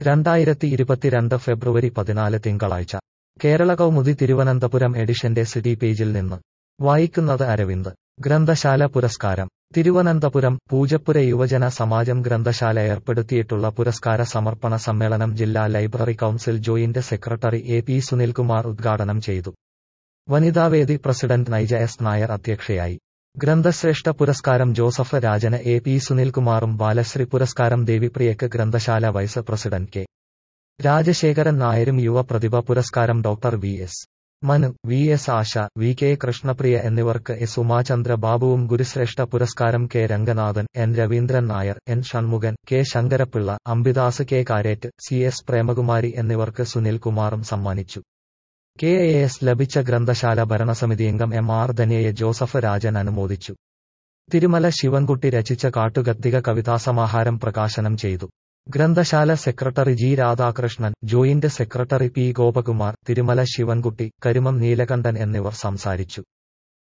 രണ്ടായിരത്തി ഇരുപത്തിരണ്ട് ഫെബ്രുവരി പതിനാല് തിങ്കളാഴ്ച കേരള കൗമുദി തിരുവനന്തപുരം എഡിഷന്റെ സിറ്റി പേജിൽ നിന്ന് വായിക്കുന്നത് അരവിന്ദ് ഗ്രന്ഥശാല പുരസ്കാരം തിരുവനന്തപുരം പൂജപ്പുര യുവജന സമാജം ഗ്രന്ഥശാല ഏർപ്പെടുത്തിയിട്ടുള്ള പുരസ്കാര സമർപ്പണ സമ്മേളനം ജില്ലാ library council joint secretary A P Sunilkumar ഉദ്ഘാടനം ചെയ്തു വനിതാവേദി പ്രസിഡന്റ് നൈജ എസ് നായർ അധ്യക്ഷയായി ഗ്രന്ഥശ്രേഷ്ഠ പുരസ്കാരം ജോസഫ് രാജന് എ പി സുനിൽകുമാറും ബാലശ്രീ പുരസ്കാരം ദേവിപ്രിയക്ക് ഗ്രന്ഥശാല വൈസ് പ്രസിഡന്റ് കെ രാജശേഖരൻ നായരും യുവ പ്രതിഭ പുരസ്കാരം doctor V S Manu V S Asha V K Krishnapriya എന്നിവർക്ക് എസ് ഉമാചന്ദ്ര ബാബുവും ഗുരുശ്രേഷ്ഠ പുരസ്കാരം K Ranganathan N Raveendran Nair N Shanmukhan K Sankarapillai Ambidas K Karet C S Premakumari എന്നിവർക്ക് സുനിൽകുമാറും സമ്മാനിച്ചു കെ എ എസ് ലഭിച്ച ഗ്രന്ഥശാല ഭരണസമിതി അംഗം എം ആർ ധനിയെ ജോസഫ് രാജൻ അനുമോദിച്ചു തിരുമല ശിവൻകുട്ടി രചിച്ച കാട്ടുഗദ്ദിക കവിതാസമാഹാരം പ്രകാശനം ചെയ്തു ഗ്രന്ഥശാല secretary G Radhakrishnan joint secretary P Gopakumar Thirumala Sivankutty Karumam Neelakandan എന്നിവർ സംസാരിച്ചു